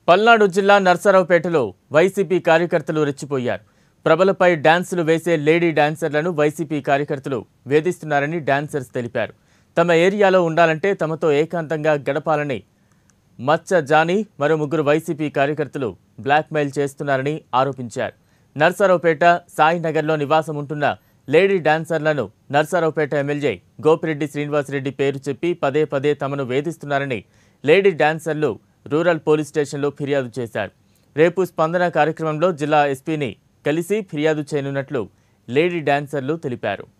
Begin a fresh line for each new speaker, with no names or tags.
పల్నాడు జిల్లా నర్సరావుపేటలో వైసీపీ కార్యకర్తలు రెచ్చిపోయారు ప్రభలపై డాన్సులు వేసే లేడీ డాన్సర్లను వైసీపీ కార్యకర్తలు వేధిస్తున్నారని డాన్సర్స్ తెలిపారు తమ ఏరియాలో ఉండాలంటే తమతో ఏకాంతంగా గడపాలని మచ్చ జానీ మరో ముగ్గురు వైసీపీ కార్యకర్తలు బ్లాక్మెయిల్ చేస్తున్నారని ఆరోపించారు నర్సరావుపేట సాయినగర్లో నివాసం ఉంటున్న లేడీ డాన్సర్లను నర్సరావుపేట ఎమ్మెల్యే గోపిరెడ్డి శ్రీనివాసరెడ్డి పేరు చెప్పి పదే పదే తమను వేధిస్తున్నారని లేడీ డాన్సర్లు రూరల్ పోలీస్ స్టేషన్లో ఫిర్యాదు చేశారు రేపు స్పందన కార్యక్రమంలో జిల్లా ఎస్పీని కలిసి ఫిర్యాదు చేయనున్నట్లు లేడీ డాన్సర్లు తెలిపారు